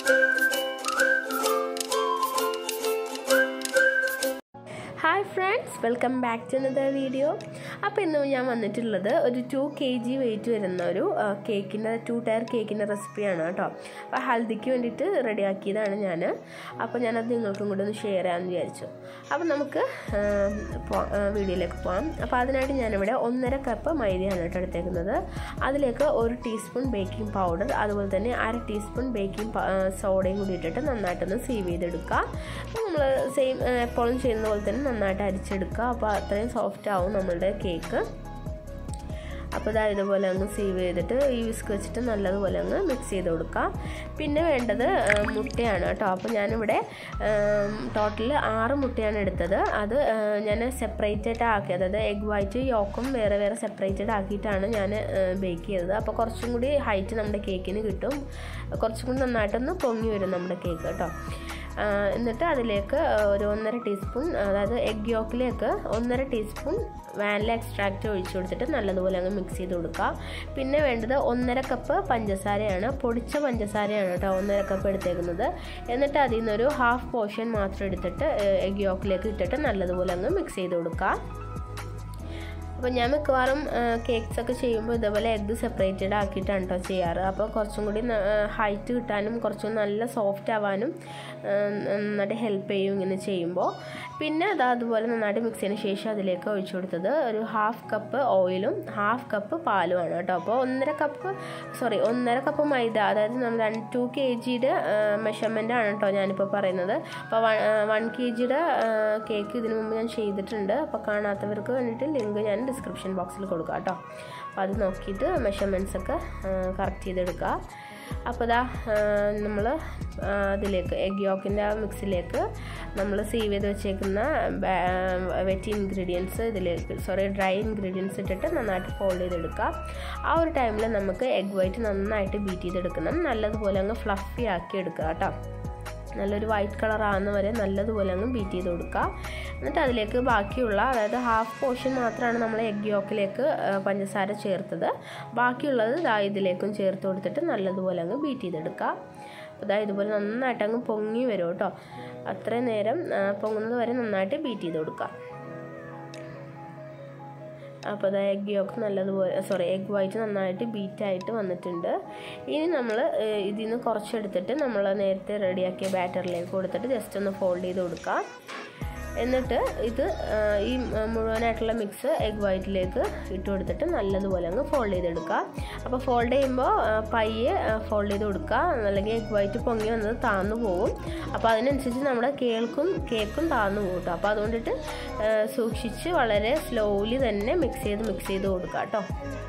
hi friends welcome back to another video അപ്പോൾ ഇന്ന് ഞാൻ വന്നിട്ടുള്ളത് ഒരു ടു കെ ജി വെയിറ്റ് വരുന്ന ഒരു കേക്കിൻ്റെ ടു ടയർ കേക്കിൻ്റെ റെസിപ്പിയാണ് കേട്ടോ അപ്പോൾ ഹൽദിക്ക് വേണ്ടിയിട്ട് റെഡിയാക്കിയതാണ് ഞാൻ അപ്പോൾ ഞാനത് നിങ്ങൾക്കും കൂടെ ഒന്ന് ഷെയർ ചെയ്യാമെന്ന് വിചാരിച്ചു അപ്പോൾ നമുക്ക് വീഡിയോയിലേക്ക് പോകാം അപ്പോൾ അതിനായിട്ട് ഞാനിവിടെ ഒന്നര കപ്പ് മൈദയാണ് കേട്ടോ എടുത്തേക്കുന്നത് അതിലേക്ക് ഒരു ടീസ്പൂൺ ബേക്കിംഗ് പൗഡർ അതുപോലെ തന്നെ അര ടീസ്പൂൺ ബേക്കിംഗ് സോഡയും കൂടി ഇട്ടിട്ട് നന്നായിട്ടൊന്ന് സീവ് ചെയ്തെടുക്കുക നമ്മൾ സെയിം എപ്പോഴും ചെയ്യുന്ന പോലെ തന്നെ നന്നായിട്ട് അരിച്ചെടുക്കുക അപ്പോൾ അത്രയും സോഫ്റ്റ് ആവും നമ്മളുടെ കേക്ക് അപ്പോൾ ഇതാ ഇതുപോലെ അങ്ങ് സീവ് ചെയ്തിട്ട് ഈ വിസ്ക് വെച്ചിട്ട് നല്ലതുപോലെ അങ്ങ് മിക്സ് ചെയ്ത് കൊടുക്കുക പിന്നെ വേണ്ടത് മുട്ടയാണ് കേട്ടോ അപ്പോൾ ഞാനിവിടെ ടോട്ടൽ ആറ് മുട്ടയാണ് എടുത്തത് അത് ഞാൻ സെപ്പറേറ്റഡ് ആക്കി അതായത് എഗ് വൈറ്റ് യോക്കും വേറെ വേറെ സെപ്പറേറ്റഡ് ആക്കിയിട്ടാണ് ഞാൻ ബേക്ക് ചെയ്തത് അപ്പോൾ കുറച്ചും കൂടി ഹൈറ്റ് നമ്മുടെ കേക്കിന് കിട്ടും കുറച്ചും കൂടി നന്നായിട്ടൊന്ന് പൊങ്ങി വരും നമ്മുടെ കേക്ക് കേട്ടോ എന്നിട്ട് അതിലേക്ക് ഒരു ഒന്നര ടീസ്പൂൺ അതായത് എഗ് യോക്കിലേക്ക് ഒന്നര ടീസ്പൂൺ വാനില എക്സ്ട്രാക്റ്റ് ഒഴിച്ചു കൊടുത്തിട്ട് നല്ലതുപോലെ അങ്ങ് മിക്സ് ചെയ്ത് കൊടുക്കുക പിന്നെ വേണ്ടത് ഒന്നര കപ്പ് പഞ്ചസാരയാണ് പൊടിച്ച പഞ്ചസാരയാണ് കേട്ടോ ഒന്നര കപ്പ് എടുത്തേക്കുന്നത് എന്നിട്ട് അതിൽ നിന്നൊരു ഹാഫ് പോർഷൻ മാത്രം എടുത്തിട്ട് എഗ് യോക്കിലേക്ക് ഇട്ടിട്ട് നല്ലതുപോലെ അങ്ങ് മിക്സ് ചെയ്ത് കൊടുക്കുക അപ്പോൾ ഞാൻ മിക്കവാറും കേക്ക്സ് ഒക്കെ ചെയ്യുമ്പോൾ ഇതേപോലെ എഗ്ഗ് സെപ്പറേറ്റഡ് ആക്കിയിട്ടാണ് കേട്ടോ ചെയ്യാറ് അപ്പോൾ കുറച്ചും കൂടി ഹൈറ്റ് കിട്ടാനും കുറച്ചും നല്ല സോഫ്റ്റ് ആവാനും നന്നായിട്ട് ഹെൽപ്പ് ചെയ്യും ഇങ്ങനെ ചെയ്യുമ്പോൾ പിന്നെ അത് അതുപോലെ നന്നായിട്ട് മിക്സ് ചെയ്തതിന് ശേഷം അതിലേക്ക് ഒഴിച്ചു കൊടുത്തത് ഒരു ഹാഫ് കപ്പ് ഓയിലും ഹാഫ് കപ്പ് പാലുമാണ് കേട്ടോ അപ്പോൾ ഒന്നര കപ്പ് സോറി ഒന്നര കപ്പ് മൈദ അതായത് നമ്മൾ രണ്ട് ടു കെ ജിയുടെ മെഷർമെൻ്റ് ആണ് കേട്ടോ ഞാനിപ്പോൾ പറയുന്നത് അപ്പോൾ വൺ കെ ജിയുടെ കേക്ക് ഇതിനു മുമ്പ് ഞാൻ ചെയ്തിട്ടുണ്ട് അപ്പോൾ കാണാത്തവർക്ക് വേണ്ടിയിട്ട് ലിങ്ക് ഞാൻ ഡിസ്ക്രിപ്ഷൻ ബോക്സിൽ കൊടുക്കുക കേട്ടോ അപ്പോൾ അത് നോക്കിയിട്ട് മെഷർമെൻറ്റ്സ് ഒക്കെ കറക്റ്റ് ചെയ്തെടുക്കുക അപ്പോൾ ഇതാ നമ്മൾ അതിലേക്ക് എഗ് യോക്കിൻ്റെ ആ മിക്സിലേക്ക് നമ്മൾ സീവ് ചെയ്ത് വെച്ചേക്കുന്ന വെറ്റ് ഇൻഗ്രീഡിയൻസ് ഇതിലേക്ക് സോറി ഡ്രൈ ഇൻഗ്രീഡിയൻസ് ഇട്ടിട്ട് നന്നായിട്ട് ഫോൾഡ് ചെയ്തെടുക്കുക ആ ഒരു ടൈമിൽ നമുക്ക് എഗ് വൈറ്റ് നന്നായിട്ട് ബീറ്റ് ചെയ്തെടുക്കണം നല്ലതുപോലെ അങ്ങ് ഫ്ലഫി ആക്കി എടുക്കുക കേട്ടോ നല്ലൊരു വൈറ്റ് കളർ ആകുന്ന വരെ നല്ലതുപോലെ അങ്ങ് ബീറ്റ് ചെയ്ത് കൊടുക്കുക എന്നിട്ട് അതിലേക്ക് ബാക്കിയുള്ള അതായത് ഹാഫ് പോർഷൻ മാത്രമാണ് നമ്മൾ എഗ് യോക്കിലേക്ക് പഞ്ചസാര ചേർത്തത് ബാക്കിയുള്ളത് ദാ ഇതിലേക്കും ചേർത്ത് കൊടുത്തിട്ട് നല്ലതുപോലെ അങ്ങ് ബീറ്റ് ചെയ്തെടുക്കുക അപ്പോൾ ദാ ഇതുപോലെ നന്നായിട്ട് അങ്ങ് പൊങ്ങി വരും കേട്ടോ അത്രയും നേരം പൊങ്ങുന്നത് വരെ നന്നായിട്ട് ബീറ്റ് ചെയ്ത് കൊടുക്കുക അപ്പോൾ അത് എഗ് യോക്ക് നല്ലതുപോലെ സോറി എഗ് വൈറ്റ് നന്നായിട്ട് ബീറ്റായിട്ട് വന്നിട്ടുണ്ട് ഇനി നമ്മൾ ഇതിൽ നിന്ന് കുറച്ചെടുത്തിട്ട് നമ്മൾ നേരത്തെ റെഡിയാക്കിയ ബാറ്ററിലേക്ക് കൊടുത്തിട്ട് ജസ്റ്റ് ഒന്ന് ഫോൾഡ് ചെയ്ത് കൊടുക്കുക എന്നിട്ട് ഇത് ഈ മുഴുവനായിട്ടുള്ള മിക്സ് എഗ് വൈറ്റിലേക്ക് ഇട്ട് കൊടുത്തിട്ട് നല്ലതുപോലെ അങ്ങ് ഫോൾഡ് ചെയ്തെടുക്കുക അപ്പോൾ ഫോൾഡ് ചെയ്യുമ്പോൾ പയ്യെ ഫോൾഡ് ചെയ്ത് കൊടുക്കുക അല്ലെങ്കിൽ എഗ് വൈറ്റ് പൊങ്ങി വന്നത് താന്നു പോകും അപ്പോൾ അതിനനുസരിച്ച് നമ്മുടെ കേൾക്കും കേക്കും താന്നു പോകും കേട്ടോ അപ്പോൾ അതുകൊണ്ടിട്ട് സൂക്ഷിച്ച് വളരെ സ്ലോലി തന്നെ മിക്സ് ചെയ്ത് മിക്സ് ചെയ്ത് കൊടുക്കുക കേട്ടോ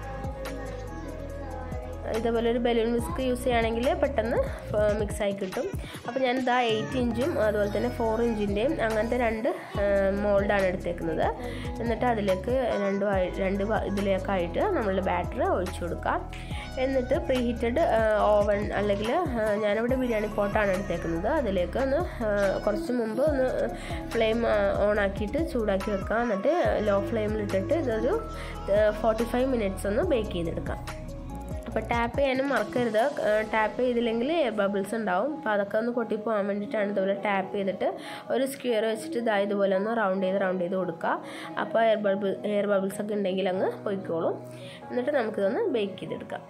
ഇതേപോലെ ഒരു ബലൂൺ വിസ്ക് യൂസ് ചെയ്യുകയാണെങ്കിൽ പെട്ടെന്ന് മിക്സ് ആയി കിട്ടും അപ്പോൾ ഞാനിതാ എയ്റ്റ് ഇഞ്ചും അതുപോലെ തന്നെ ഫോർ ഇഞ്ചിൻ്റെയും അങ്ങനത്തെ രണ്ട് മോൾഡാണ് എടുത്തേക്കുന്നത് എന്നിട്ട് അതിലേക്ക് രണ്ട് രണ്ട് ഇതിലേക്കായിട്ട് നമ്മളുടെ ബാറ്റർ ഒഴിച്ചു കൊടുക്കാം എന്നിട്ട് പ്രീ ഹീറ്റഡ് ഓവൻ അല്ലെങ്കിൽ ഞാനിവിടെ ബിരിയാണി പോട്ടാണ് എടുത്തേക്കുന്നത് അതിലേക്ക് ഒന്ന് കുറച്ച് മുമ്പ് ഒന്ന് ഫ്ലെയിം ഓൺ ആക്കിയിട്ട് ചൂടാക്കി വെക്കാം എന്നിട്ട് ലോ ഫ്ലെയിമിലിട്ടിട്ട് ഇതൊരു ഫോർട്ടി ഫൈവ് മിനിറ്റ്സ് ഒന്ന് ബേക്ക് ചെയ്തെടുക്കാം അപ്പോൾ ടാപ്പ് ചെയ്യാനും മറക്കരുത് ടാപ്പ് ചെയ്തില്ലെങ്കിൽ എയർ ബബിൾസ് ഉണ്ടാവും അപ്പോൾ അതൊക്കെ ഒന്ന് പൊട്ടിപ്പോകാൻ വേണ്ടിയിട്ടാണ് ഇതുപോലെ ടാപ്പ് ചെയ്തിട്ട് ഒരു സ്ക്വയർ വെച്ചിട്ട് ഇതാ ഇതുപോലെ ഒന്ന് റൗണ്ട് ചെയ്ത് റൗണ്ട് ചെയ്ത് കൊടുക്കുക അപ്പോൾ എയർ ബബിൾ എയർ ബബിൾസ് ഒക്കെ ഉണ്ടെങ്കിൽ അങ്ങ് പൊയ്ക്കോളും എന്നിട്ട് നമുക്കിതൊന്ന് ബേക്ക് ചെയ്തെടുക്കാം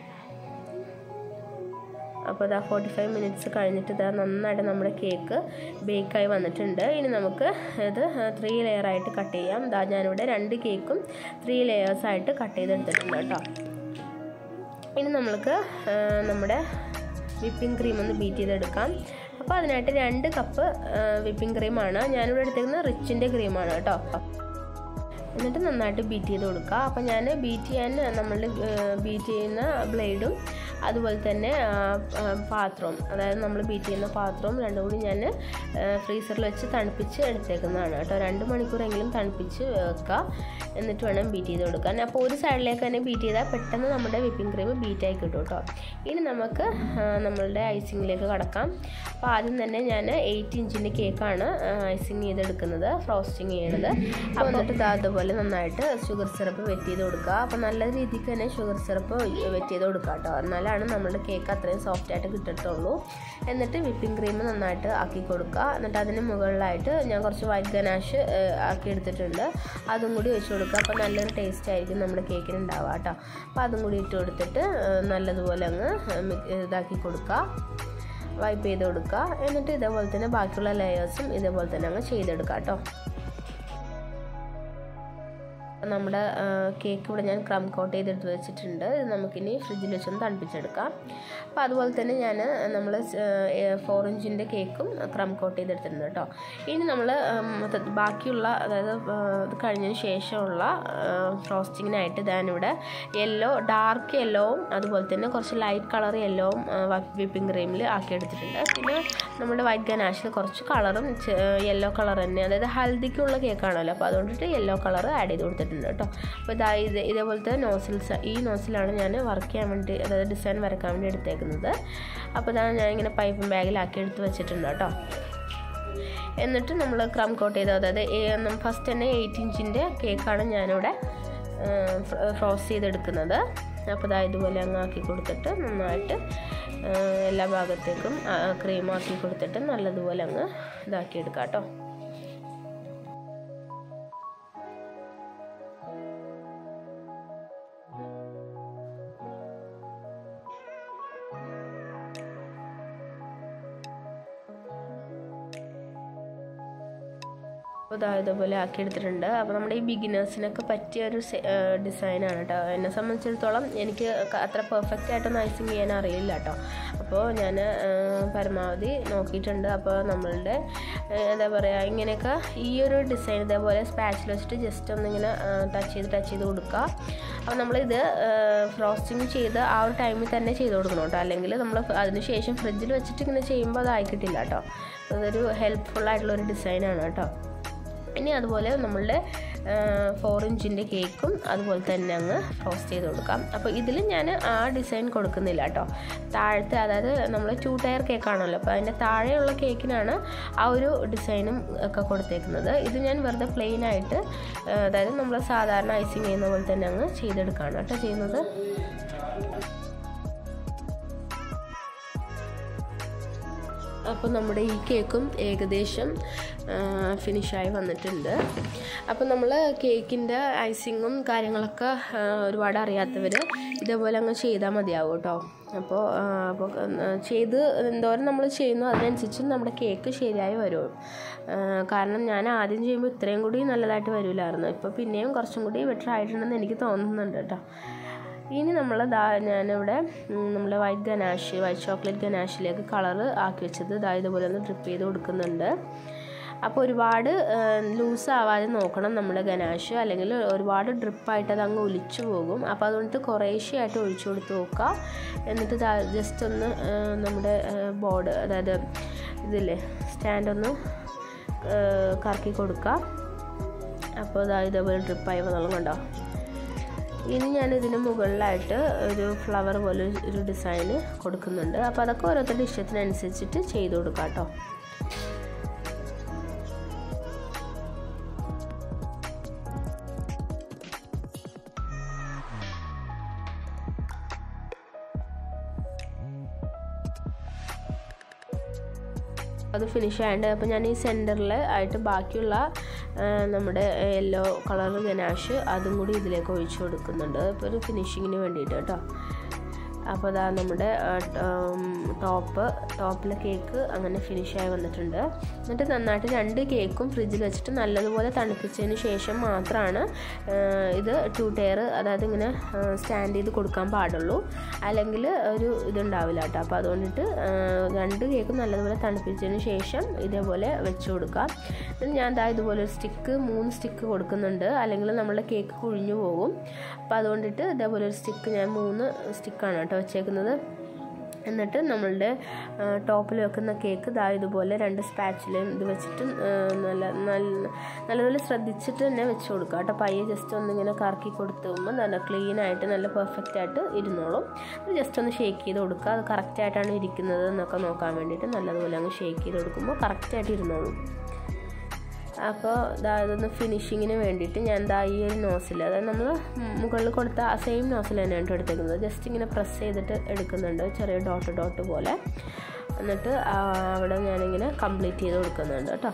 അപ്പോൾ ഇതാ ഫോർട്ടി ഫൈവ് മിനിറ്റ്സ് കഴിഞ്ഞിട്ട് ഇതാ നന്നായിട്ട് നമ്മുടെ കേക്ക് ബേക്കായി വന്നിട്ടുണ്ട് ഇനി നമുക്ക് ഇത് ത്രീ ലെയറായിട്ട് കട്ട് ചെയ്യാം ഇതാ ഞാനിവിടെ രണ്ട് കേക്കും ത്രീ ലെയേഴ്സായിട്ട് കട്ട് ചെയ്തെടുത്തിട്ടുണ്ട് കേട്ടോ ഇനി നമ്മൾക്ക് നമ്മുടെ വിപ്പിംഗ് ക്രീം ഒന്ന് ബീറ്റ് ചെയ്തെടുക്കാം അപ്പോൾ അതിനായിട്ട് രണ്ട് കപ്പ് വിപ്പിംഗ് ക്രീമാണ് ഞാനിവിടെ എടുത്തിരിക്കുന്നത് റിച്ചിൻ്റെ ക്രീമാണ് കേട്ടോ എന്നിട്ട് നന്നായിട്ട് ബീറ്റ് ചെയ്ത് കൊടുക്കുക അപ്പോൾ ഞാൻ ബീറ്റ് ചെയ്യാൻ നമ്മൾ ബീറ്റ് ചെയ്യുന്ന ബ്ലേഡും അതുപോലെ തന്നെ പാത്രവും അതായത് നമ്മൾ ബീറ്റ് ചെയ്യുന്ന പാത്രവും രണ്ടും കൂടി ഞാൻ ഫ്രീസറിൽ വെച്ച് തണുപ്പിച്ച് എടുത്തേക്കുന്നതാണ് കേട്ടോ രണ്ട് മണിക്കൂറെങ്കിലും തണുപ്പിച്ച് വെക്കുക എന്നിട്ട് വേണം ബീറ്റ് ചെയ്ത് കൊടുക്കാൻ അപ്പോൾ ഒരു സൈഡിലേക്ക് തന്നെ ബീറ്റ് ചെയ്താൽ പെട്ടെന്ന് നമ്മുടെ വിപ്പിംഗ് ക്രീം ബീറ്റായി കിട്ടും കേട്ടോ ഇനി നമുക്ക് നമ്മളുടെ ഐസിങ്ങിലേക്ക് കടക്കാം അപ്പോൾ ആദ്യം തന്നെ ഞാൻ എയ്റ്റ് ഇഞ്ചിൻ്റെ കേക്കാണ് ഐസിങ് ചെയ്തെടുക്കുന്നത് ഫ്രോസ്റ്റിങ് ചെയ്യണത് അപ്പോൾ എന്നിട്ട് ഇതാ അതുപോലെ നന്നായിട്ട് ഷുഗർ സിറപ്പ് വെറ്റ് ചെയ്ത് കൊടുക്കുക അപ്പോൾ നല്ല രീതിക്ക് തന്നെ ഷുഗർ സിറപ്പ് വെറ്റ് ചെയ്ത് കൊടുക്കുക കേട്ടോ എന്നാൽ എന്നാലാണ് നമ്മുടെ കേക്ക് അത്രയും സോഫ്റ്റ് ആയിട്ട് കിട്ടത്തുള്ളൂ എന്നിട്ട് വിപ്പിംഗ് ക്രീം നന്നായിട്ട് ആക്കി കൊടുക്കുക എന്നിട്ട് അതിന് മുകളിലായിട്ട് ഞാൻ കുറച്ച് വൈറ്റ് ഗനാഷ് ആക്കി എടുത്തിട്ടുണ്ട് അതും കൂടി ഒഴിച്ച് കൊടുക്കുക അപ്പോൾ നല്ലൊരു ടേസ്റ്റ് ആയിരിക്കും നമ്മുടെ കേക്കിന് ഉണ്ടാവുക കേട്ടോ അപ്പോൾ അതും കൂടി ഇട്ട് കൊടുത്തിട്ട് ഏഹ്, നല്ലതുപോലെ അങ്ങ് മി- ഇതാക്കി കൊടുക്കുക വൈപ്പ് ചെയ്ത് കൊടുക്കുക എന്നിട്ട് ഇതേപോലെ തന്നെ ബാക്കിയുള്ള ലെയേഴ്സും ഇതേപോലെ തന്നെ അങ്ങ് ചെയ്തെടുക്കുക കേട്ടോ നമ്മുടെ ആ, കേക്ക് ഇവിടെ ഞാൻ ക്രം കോട്ട് ചെയ്തെടുത്ത് വെച്ചിട്ടുണ്ട് ഇത് നമുക്കിനി ഫ്രിഡ്ജിൽ വെച്ചൊന്ന് തണുപ്പിച്ചെടുക്കാം അപ്പോൾ അതുപോലെ തന്നെ ഞാൻ നമ്മൾ ഫോർ ഇഞ്ചിൻ്റെ കേക്കും ക്രം കോട്ട് ചെയ്തെടുത്തിട്ടുണ്ട് കേട്ടോ ഇനി നമ്മൾ ബാക്കിയുള്ള അതായത് ആ, ഇത് കഴിഞ്ഞതിന് ശേഷമുള്ള ഫ്രോസ്റ്റിങ്ങിനായിട്ട് ഞാനിവിടെ യെല്ലോ ഡാർക്ക് യെല്ലോവും അതുപോലെ തന്നെ കുറച്ച് ലൈറ്റ് കളർ യെല്ലോവും വിപ്പിംഗ് ക്രീമിൽ ആക്കിയെടുത്തിട്ടുണ്ട് പിന്നെ നമ്മുടെ വൈറ്റ് ഗനാഷിൽ കുറച്ച് കളറും യെല്ലോ കളർ തന്നെ അതായത് ഹൽദിക്കുള്ള കേക്കാണല്ലോ അപ്പോൾ അതുകൊണ്ടിട്ട് യെല്ലോ കളർ ആഡ് ചെയ്ത് കൊടുത്തിട്ടുണ്ട് കേട്ടോ അപ്പോൾ ഇതാ ഇത് ഇതേപോലത്തെ നോസിൽസ് ഈ നോസിലാണ് ഞാൻ വർക്ക് ചെയ്യാൻ വേണ്ടി അതായത് ഡിസൈൻ വരയ്ക്കാൻ വേണ്ടി എടുത്തേക്കുന്നത് അപ്പോൾ ഇതാണ് ഞാൻ ഇങ്ങനെ പൈപ്പും ബാഗിലാക്കി എടുത്ത് വെച്ചിട്ടുണ്ട് കേട്ടോ എന്നിട്ട് നമ്മൾ ക്രം കോട്ട് ചെയ്ത് അതായത് ഫസ്റ്റ് തന്നെ എയ്റ്റ് ഇഞ്ചിൻ്റെ കേക്കാണ് ഞാനിവിടെ ഫ്രോസ് ചെയ്തെടുക്കുന്നത് അപ്പോൾ ഇതാ ഇതുപോലെ അങ്ങ് ആക്കി കൊടുത്തിട്ട് നന്നായിട്ട് ആ, എല്ലാ ഭാഗത്തേക്കും ക്രീം ആക്കി കൊടുത്തിട്ട് നല്ലതുപോലെ അങ്ങ് ഇതാക്കി എടുക്കാം കേട്ടോ അപ്പോൾ ഇതാ ഇതുപോലെ ആക്കി എടുത്തിട്ടുണ്ട് അപ്പോൾ നമ്മുടെ ഈ ബിഗിനേഴ്സിനൊക്കെ പറ്റിയ ഒരു ഡിസൈനാണ് കേട്ടോ എന്നെ സംബന്ധിച്ചിടത്തോളം എനിക്ക് ക- അത്ര പെർഫെക്റ്റ് ആയിട്ടൊന്നും ഐസിങ് ചെയ്യാൻ അറിയില്ല കേട്ടോ അപ്പോൾ ഞാൻ പരമാവധി നോക്കിയിട്ടുണ്ട് അപ്പോൾ നമ്മളുടെ ആ, എന്താ പറയുക ഇങ്ങനെയൊക്കെ ഈ ഒരു ഡിസൈൻ ഇതേപോലെ സ്പാച്ചിൽ വെച്ചിട്ട് ജസ്റ്റ് ഒന്നിങ്ങനെ ടച്ച് ചെയ്ത് ടച്ച് ചെയ്ത് കൊടുക്കുക അപ്പോൾ നമ്മളിത് ഫ്രോസ്റ്റിംഗ് ചെയ്ത് ആ ഒരു ടൈമിൽ തന്നെ ചെയ്ത് കൊടുക്കണം കേട്ടോ അല്ലെങ്കിൽ നമ്മൾ അതിന് ശേഷം ഫ്രിഡ്ജിൽ വെച്ചിട്ട് ഇങ്ങനെ ചെയ്യുമ്പോൾ അത് ആയി കിട്ടില്ല കേട്ടോ അതൊരു ഹെൽപ്ഫുൾ ആയിട്ടുള്ള ഒരു ഡിസൈനാണ് കേട്ടോ ഇനി അതുപോലെ നമ്മളുടെ ഫോർ ഇഞ്ചിൻ്റെ കേക്കും അതുപോലെ തന്നെ അങ്ങ് ഫ്രോസ്റ്റ് ചെയ്ത് കൊടുക്കാം അപ്പോൾ ഇതിൽ ഞാൻ ആ ഡിസൈൻ കൊടുക്കുന്നില്ല കേട്ടോ താഴത്തെ അതായത് നമ്മൾ ടു ടയർ കേക്കാണല്ലോ അപ്പോൾ അതിൻ്റെ താഴെയുള്ള കേക്കിനാണ് ആ ഒരു ഡിസൈനും ഒക്കെ കൊടുത്തേക്കുന്നത് ഇത് ഞാൻ വെറുതെ പ്ലെയിൻ ആയിട്ട് ആ, അതായത് നമ്മൾ സാധാരണ ഐസിങ് ചെയ്യുന്ന പോലെ തന്നെ അങ്ങ് ചെയ്തെടുക്കുകയാണ് കേട്ടോ ചെയ്യുന്നത് അപ്പോൾ നമ്മുടെ ഈ കേക്കും ഏകദേശം ഫിനിഷായി വന്നിട്ടുണ്ട് അപ്പോൾ നമ്മൾ കേക്കിൻ്റെ ഐസിങ്ങും കാര്യങ്ങളൊക്കെ ആ, ഒരുപാട് അറിയാത്തവർ ഇതേപോലെ അങ്ങ് ചെയ്താൽ മതിയാവും കേട്ടോ അപ്പോൾ ആ, അപ്പോൾ ആ, ചെയ്ത് എന്തോരം നമ്മൾ ചെയ്യുന്നു അതിനനുസരിച്ച് നമ്മുടെ കേക്ക് ശരിയായി വരും ആ, കാരണം ഞാൻ ആദ്യം ചെയ്യുമ്പോൾ ഇത്രയും കൂടി നല്ലതായിട്ട് വരില്ലായിരുന്നു ഇപ്പോൾ പിന്നെയും കുറച്ചും കൂടി ബെറ്റർ ആയിട്ടുണ്ടെന്ന് എനിക്ക് തോന്നുന്നുണ്ട് കേട്ടോ ഇനി നമ്മൾ ദാ ഞാനിവിടെ നമ്മൾ വൈറ്റ് ഗനാഷ് വൈറ്റ് ചോക്ലേറ്റ് ഗനാഷിലേക്ക് കളറ് ആക്കി വെച്ചത് ദാ ഇതുപോലെ ഒന്ന് ഡ്രിപ്പ് ചെയ്ത് കൊടുക്കുന്നുണ്ട് അപ്പോൾ ഒരുപാട് ലൂസ് ആവാതെ നോക്കണം നമ്മുടെ ഗനാഷ് അല്ലെങ്കിൽ ഒരുപാട് ഡ്രിപ്പായിട്ട് അത് അങ്ങ് ഒലിച്ചു പോകും അപ്പോൾ അതുകൊണ്ട് കുറേശ്ശെയായിട്ട് ഒഴിച്ചു കൊടുത്ത് നോക്കുക എന്നിട്ട് ജസ്റ്റ് ഒന്ന് ആ, നമ്മുടെ ബോർഡ് അതായത് ഇതില്ലേ സ്റ്റാൻഡ് ഒന്ന് ആ, കറക്കി കൊടുക്കുക അപ്പോൾ ഇതാ ഇതേപോലെ ഡ്രിപ്പായി വന്നോളും കണ്ടോ ഇനി ഞാൻ ഇതിന് മുകളിലായിട്ട് ഒരു ഫ്ലവർ പോലെ ഒരു ഡിസൈന് കൊടുക്കുന്നുണ്ട് അപ്പോൾ അതൊക്കെ ഓരോരുത്തരുടെ ഇഷ്ടത്തിനനുസരിച്ചിട്ട് ചെയ്ത് കൊടുക്കാം കേട്ടോ അത് ഫിനിഷ് ആയിട്ട് അപ്പോൾ ഞാൻ ഈ സെൻറ്ററിൽ ആയിട്ട് ബാക്കിയുള്ള ആ, നമ്മുടെ യെല്ലോ കളർ ഗനാഷ് അതും കൂടി ഇതിലേക്ക് ഒഴിച്ചു കൊടുക്കുന്നുണ്ട് ഇപ്പോൾ ഒരു ഫിനിഷിങ്ങിന് വേണ്ടിയിട്ട് കേട്ടോ അപ്പോൾ അതാ നമ്മുടെ ടോപ്പ് ടോപ്പിലെ കേക്ക് അങ്ങനെ ഫിനിഷായി വന്നിട്ടുണ്ട് എന്നിട്ട് നന്നായിട്ട് രണ്ട് കേക്കും ഫ്രിഡ്ജിൽ വെച്ചിട്ട് നല്ലതുപോലെ തണുപ്പിച്ചതിന് ശേഷം മാത്രമാണ് ആ, ഇത് ടു ടയർ അതായത് ഇങ്ങനെ സ്റ്റാൻഡ് ചെയ്ത് കൊടുക്കാൻ പാടുള്ളൂ അല്ലെങ്കിൽ ഒരു ഇതുണ്ടാവില്ല കേട്ടോ അപ്പോൾ അതുകൊണ്ടിട്ട് ആ, രണ്ട് കേക്കും നല്ലതുപോലെ തണുപ്പിച്ചതിന് ശേഷം ഇതേപോലെ വെച്ച് കൊടുക്കാം എന്നിട്ട് ഞാൻ ദാ ഇതുപോലെ ഒരു സ്റ്റിക്ക് മൂന്ന് സ്റ്റിക്ക് കൊടുക്കുന്നുണ്ട് അല്ലെങ്കിൽ നമ്മളുടെ കേക്ക് കുഴിഞ്ഞു പോകും അപ്പോൾ അതുകൊണ്ടിട്ട് ഇതേപോലെ ഒരു സ്റ്റിക്ക് ഞാൻ മൂന്ന് സ്റ്റിക്കാണ് കേട്ടോ വെച്ചേക്കുന്നത് എന്നിട്ട് നമ്മളുടെ ടോപ്പിൽ വെക്കുന്ന കേക്ക് ദാ ഇതുപോലെ രണ്ട് സ്പാച്ചിലും ഇത് വെച്ചിട്ട് ആ, നല്ല നല്ല നല്ലപോലെ ശ്രദ്ധിച്ചിട്ട് തന്നെ വെച്ച് കൊടുക്കുക കേട്ടോ പയ്യെ ജസ്റ്റ് ഒന്നിങ്ങനെ കറക്കി കൊടുത്തുമ്പോൾ നല്ല ക്ലീൻ ആയിട്ട് നല്ല പെർഫെക്റ്റ് ആയിട്ട് ഇരുന്നോളും ജസ്റ്റ് ഒന്ന് ഷേക്ക് ചെയ്ത് കൊടുക്കുക അത് കറക്റ്റായിട്ടാണ് ഇരിക്കുന്നത് എന്നൊക്കെ നോക്കാൻ വേണ്ടിയിട്ട് നല്ലതുപോലെ അങ്ങ് ഷേക്ക് ചെയ്ത് കൊടുക്കുമ്പോൾ കറക്റ്റായിട്ട് ഇരുന്നോളും അപ്പോൾ ഇതാ ഇതൊന്ന് ഫിനിഷിങ്ങിന് വേണ്ടിയിട്ട് ഞാൻ ഇതാ ഈ ഒരു നോസിൽ അതായത് നമ്മൾ മുകളിൽ കൊടുത്ത ആ സെയിം നോസിൽ തന്നെയാണ് കേട്ടോ എടുത്തേക്കുന്നത് ജസ്റ്റ് ഇങ്ങനെ പ്രസ് ചെയ്തിട്ട് എടുക്കുന്നുണ്ട് ചെറിയ ഡോട്ട് ഡോട്ട് പോലെ എന്നിട്ട് ആ, അവിടെ ഞാനിങ്ങനെ കംപ്ലീറ്റ് ചെയ്ത് കൊടുക്കുന്നുണ്ട് കേട്ടോ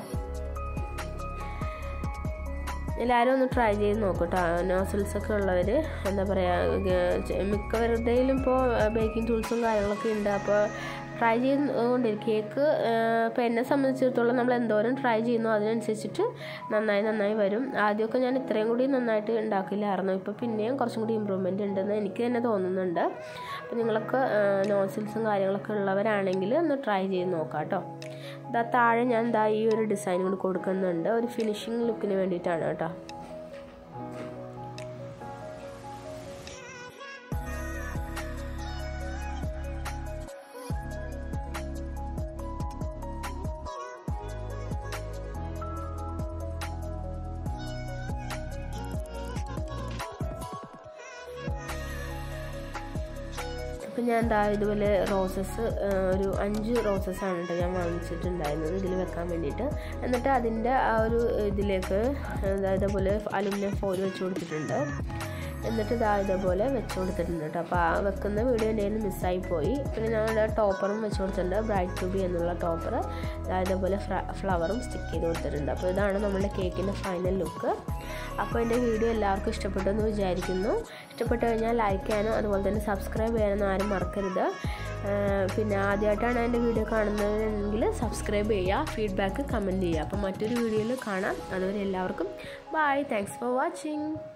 എല്ലാവരും ഒന്ന് ട്രൈ ചെയ്ത് നോക്കട്ടോ നോസിൽസ് ഒക്കെ ഉള്ളവർ എന്താ പറയുക മിക്കവരുടെയിലും ഇപ്പോൾ ബേക്കിംഗ് ടൂൾസും കാര്യങ്ങളൊക്കെ ഉണ്ട് അപ്പോൾ ട്രൈ ചെയ്തുകൊണ്ടിരിക്കും കേക്ക് ഇപ്പോൾ എന്നെ സംബന്ധിച്ചിടത്തോളം നമ്മൾ എന്തോരം ട്രൈ ചെയ്യുന്നു അതിനനുസരിച്ചിട്ട് നന്നായി നന്നായി വരും ആദ്യമൊക്കെ ഞാൻ ഇത്രയും കൂടി നന്നായിട്ട് ഉണ്ടാക്കില്ലായിരുന്നു ഇപ്പോൾ പിന്നെയും കുറച്ചും കൂടി ഇമ്പ്രൂവ്മെൻ്റ് ഉണ്ടെന്ന് എനിക്ക് തന്നെ തോന്നുന്നുണ്ട് അപ്പോൾ നിങ്ങളൊക്കെ നോസിൽസും കാര്യങ്ങളൊക്കെ ഉള്ളവരാണെങ്കിൽ ഒന്ന് ട്രൈ ചെയ്ത് നോക്കാം കേട്ടോ ഇതാ താഴെ ഞാൻ ഇതാ ഈ ഒരു ഡിസൈൻ കൂടി കൊടുക്കുന്നുണ്ട് ഒരു ഫിനിഷിങ് ലുക്കിന് വേണ്ടിയിട്ടാണ് കേട്ടോ അപ്പം ഞാൻ എന്താ ഇതുപോലെ റോസസ് ഒരു അഞ്ച് റോസസ് ആണ് കേട്ടോ ഞാൻ വാങ്ങിച്ചിട്ടുണ്ടായിരുന്നത് ഇതിൽ വെക്കാൻ വേണ്ടിയിട്ട് എന്നിട്ട് അതിൻ്റെ ആ ഒരു ഇതിലേക്ക് അതായത് ഇതേപോലെ അലുമിനിയം ഫോയിൽ വെച്ച് കൊടുത്തിട്ടുണ്ട് എന്നിട്ട് ഇതാ ഇതേപോലെ വെച്ച് കൊടുത്തിട്ടുണ്ട് കേട്ടോ അപ്പോൾ ആ വെക്കുന്ന വീഡിയോ എൻ്റെ കയ്യിൽ മിസ്സായി പോയി പിന്നെ ഞാൻ ടോപ്പറും വെച്ച് കൊടുത്തിട്ടുണ്ട് ബ്രൈറ്റ് ടു ബി എന്നുള്ള ടോപ്പർ ഇതാ ഇതേപോലെ ഫ്ലവറും സ്റ്റിക്ക് ചെയ്ത് കൊടുത്തിട്ടുണ്ട് അപ്പോൾ ഇതാണ് നമ്മുടെ കേക്കിൻ്റെ ഫൈനൽ ലുക്ക് അപ്പോൾ എൻ്റെ വീഡിയോ എല്ലാവർക്കും ഇഷ്ടപ്പെട്ടു എന്ന് വിചാരിക്കുന്നു ഇഷ്ടപ്പെട്ട് കഴിഞ്ഞാൽ ലൈക്ക് ചെയ്യാനും അതുപോലെ തന്നെ സബ്സ്ക്രൈബ് ചെയ്യാനൊന്നും ആരും മറക്കരുത് ആഹ് പിന്നെ ആദ്യമായിട്ടാണ് എൻ്റെ വീഡിയോ കാണുന്നതെങ്കിൽ സബ്സ്ക്രൈബ് ചെയ്യുക ഫീഡ്ബാക്ക് കമൻറ്റ് ചെയ്യുക അപ്പോൾ മറ്റൊരു വീഡിയോയിൽ കാണാം അതുവരെ എല്ലാവർക്കും ബൈ താങ്ക്സ് ഫോർ വാച്ചിങ്